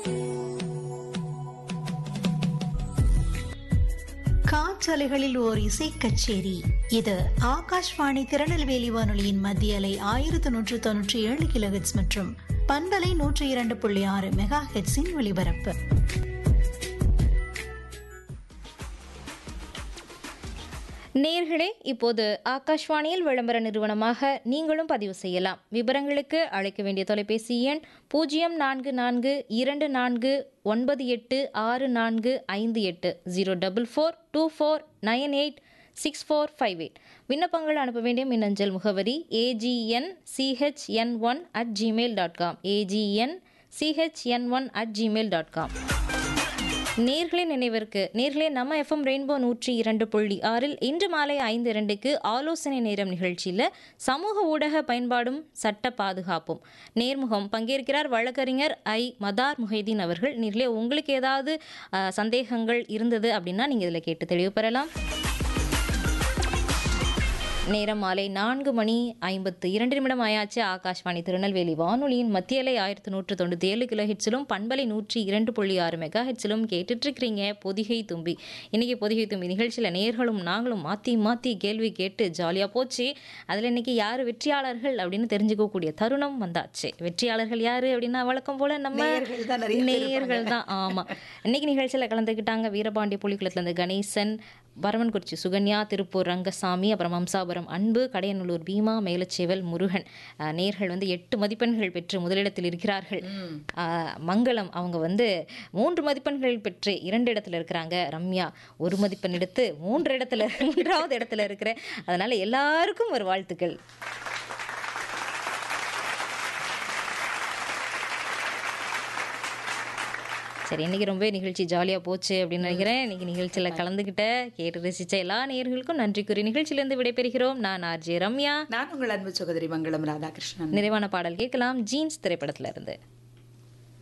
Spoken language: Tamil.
காற்றலைகளில் ஓர் இசை கச்சேரி இது ஆகாஷ்வாணி திருநெல்வேலி வானொலியின் மத்திய அலை ஆயிரத்தி நூற்று தொன்னூற்றி ஏழு கிலோஹெட்ஸ் மற்றும் பண்பலை நூற்றி இரண்டு புள்ளி ஆறு மெகா ஹெட்ஸின் ஒலிபரப்பு நேர்களே இப்போது ஆகாஷ்வாணியில் விளம்பர நிறுவனமாக நீங்களும் பதிவு செய்யலாம் விவரங்களுக்கு அழைக்க வேண்டிய தொலைபேசி எண் பூஜ்ஜியம் நான்கு நான்கு இரண்டு நான்கு ஒன்பது எட்டு ஆறு நான்கு ஐந்து எட்டு zero double four two four nine eight six four five eight விண்ணப்பங்கள் அனுப்ப வேண்டிய மின்னஞ்சல் முகவரி AGN CHN one at Gmail dot com AGN CHN one at Gmail dot com நேர்களின் நினைவிற்கு நேர்களே நம்ம எஃப்எம் ரெயின்போ நூற்றி இரண்டு புள்ளி ஆறில் இன்று மாலை ஐந்து இரண்டுக்கு ஆலோசனை நேரம் நிகழ்ச்சியில் சமூக ஊடக பயன்பாடும் சட்ட பாதுகாப்பும் நேர்முகம் பங்கேற்கிறார் வழக்கறிஞர் ஐ மதார் முஹைதீன் அவர்கள் நேர்களே உங்களுக்கு ஏதாவது அஹ், சந்தேகங்கள் இருந்தது அப்படின்னா நீங்கள் இதில் கேட்டு தெளிவு பெறலாம் நேரம் மாலை நான்கு மணி ஐம்பத்து இரண்டு நிமிடம் ஆயாச்சு ஆகாஷ்வாணி திருநெல்வேலி வானொலியின் மத்தியலை ஆயிரத்தி நூற்று தொண்ணூற்றி ஏழு கிலோ ஹெட்ஸிலும் பண்பலை நூற்றி இரண்டு புள்ளி ஆறு மெகா ஹெட்ஸிலும் கேட்டுட்ருக்கிறீங்க பொதிகை தும்பி இன்றைக்கி பொதிகை தும்பி நிகழ்ச்சியில் நேர்களும் நாங்களும் மாற்றி மாற்றி கேள்வி கேட்டு ஜாலியாக போச்சு அதில் இன்றைக்கி யார் வெற்றியாளர்கள் அப்படின்னு தெரிஞ்சுக்கக்கூடிய தருணம் வந்தாச்சு வெற்றியாளர்கள் யார் அப்படின்னா வழக்கம் போல் நம்ம நேயர்கள் தான் நிறைய பேர் நேயர்கள் தான் ஆமாம் இன்னைக்கு நிகழ்ச்சியில் கலந்துக்கிட்டாங்க வீரபாண்டிய புலிக்குளத்துலேருந்து கணேசன் வரவன்குறிச்சி சுகன்யா திருப்பூர் ரங்கசாமி அப்புறம் மம்சாபுரம் அன்பு கடையநல்லூர் பீமா மேலச்சேவல் முருகன் அஹ், நேர்கள் வந்து எட்டு மதிப்பெண்கள் பெற்று முதலிடத்தில் இருக்கிறார்கள் அஹ், மங்களம் அவங்க வந்து மூன்று மதிப்பெண்கள் பெற்று இரண்டு இடத்துல இருக்கிறாங்க ரம்யா ஒரு மதிப்பெண் எடுத்து மூன்று இடத்துல மூன்றாவது இடத்துல இருக்கிற அதனால எல்லாருக்கும் ஒரு வாழ்த்துக்கள் சரி இன்னைக்கு ரொம்ப நிகழ்ச்சி ஜாலியாக போச்சு அப்படின்னு நினைக்கிறேன் இன்னைக்கு நிகழ்ச்சியில் கலந்துக்கிட்ட கேட்டு ரசித்த எல்லா நேயர்களுக்கும் நன்றி கூறி நிகழ்ச்சியிலிருந்து விடைபெறுகிறோம் நான் ஆர்ஜே ரம்யா நான் உங்கள் அன்பு சகோதரி மங்களம் ராதாகிருஷ்ணன் நிறைவான பாடல் கேட்கலாம் ஜீன்ஸ் திரைப்படத்துல இருந்து